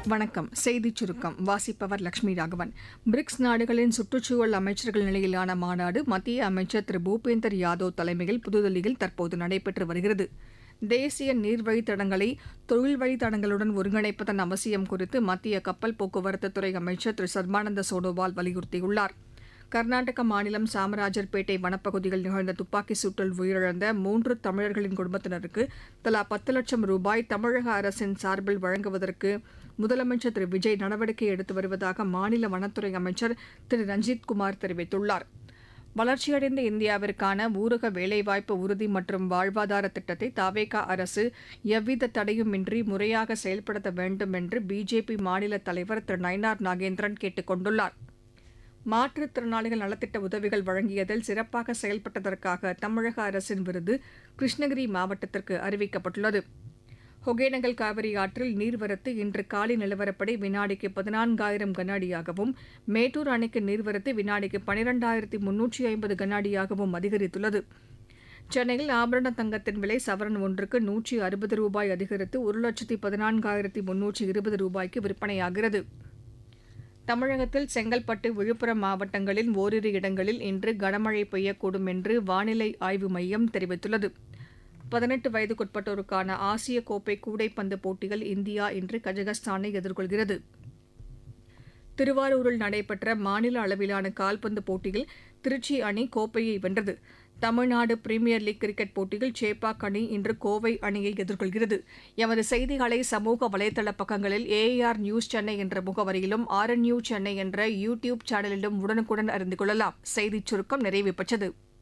வணக்கம் செய்திச் சுருக்கம் வாசிப்பவர் லட்சுமி ராகவன் பிரிக்ஸ் நாடுகளின் சுற்றுச்சூழல் அமைச்சர்கள் நிலையிலான மாநாடு மத்திய அமைச்சர் திரு பூபேந்தர் யாதவ் தலைமையில் புதுதில்லியில் தற்போது நடைபெற்று வருகிறது தேசிய நீர்வழித்தடங்களை தொழில் வழித்தடங்களுடன் ஒருங்கிணைப்பதன் அவசியம் குறித்து மத்திய கப்பல் போக்குவரத்துத்துறை அமைச்சர் திரு சர்பானந்த சோனோவால் வலியுறுத்தியுள்ளார் கர்நாடக மாநிலம் சாமராஜர்பேட்டை வனப்பகுதியில் நிகழ்ந்த துப்பாக்கி சூட்டில் உயிரிழந்த மூன்று தமிழர்களின் குடும்பத்தினருக்கு தலா பத்து லட்சம் ரூபாய் தமிழக அரசின் சார்பில் வழங்குவதற்கு முதலமைச்சர் திரு விஜய் நடவடிக்கை எடுத்து வருவதாக மாநில வனத்துறை அமைச்சர் திரு ரஞ்சித் குமார் தெரிவித்துள்ளார் வளர்ச்சியடைந்த இந்தியாவிற்கான ஊரக வேலைவாய்ப்பு உறுதி மற்றும் வாழ்வாதார திட்டத்தை தாவேகா அரசு எவ்வித தடையுமின்றி முறையாக செயல்படுத்த வேண்டும் என்று பிஜேபி மாநில தலைவர் திரு நயினார் நாகேந்திரன் கேட்டுக் கொண்டுள்ளார் மாற்றுத்திறனாளிகள் நலத்திட்ட உதவிகள் வழங்கியதில் சிறப்பாக செயல்பட்டதற்காக தமிழக அரசின் விருது கிருஷ்ணகிரி மாவட்டத்திற்கு அறிவிக்கப்பட்டுள்ளது ஒகேனக்கல் காவிரி ஆற்றில் நீர்வரத்து இன்று காலை நிலவரப்படி வினாடிக்கு பதினான்காயிரம் கன அடியாகவும் மேட்டூர் அணைக்கு நீர்வரத்து வினாடிக்கு பனிரெண்டாயிரத்தி முன்னூற்றி ஐம்பது கன அடியாகவும் அதிகரித்துள்ளது சென்னையில் ஆபரண தங்கத்தின் விலை சவரன் ஒன்றுக்கு நூற்றி அறுபது ரூபாய் அதிகரித்து ஒரு லட்சத்தி பதினான்காயிரத்தி முன்னூற்றி இருபது ரூபாய்க்கு விற்பனையாகிறது தமிழகத்தில் செங்கல்பட்டு விழுப்புரம் மாவட்டங்களில் ஓரிரு இடங்களில் இன்று கனமழை பெய்யக்கூடும் என்று வானிலை ஆய்வு மையம் தெரிவித்துள்ளது பதினெட்டு வயதுக்குட்பட்டோருக்கான ஆசிய கோப்பை கூடைப்பந்து போட்டியில் இந்தியா இன்று கஜகஸ்தானை எதிர்கொள்கிறது திருவாரூரில் நடைபெற்ற மாநில அளவிலான கால்பந்து போட்டியில் திருச்சி அணி கோப்பையை வென்றது தமிழ்நாடு பிரீமியர் லீக் கிரிக்கெட் போட்டியில் சேப்பாக் அணி இன்று கோவை அணியை எதிர்கொள்கிறது எமது செய்திகளை சமூக வலைதள பக்கங்களில் ஏஆர் நியூஸ் சென்னை என்ற முகவரியிலும் ஆர் என் நியூஸ் சென்னை என்ற யூ டியூப் சேனலிலும் உடனுக்குடன் அறிந்து கொள்ளலாம் செய்திச் சுருக்கம் நிறைவு பெற்றது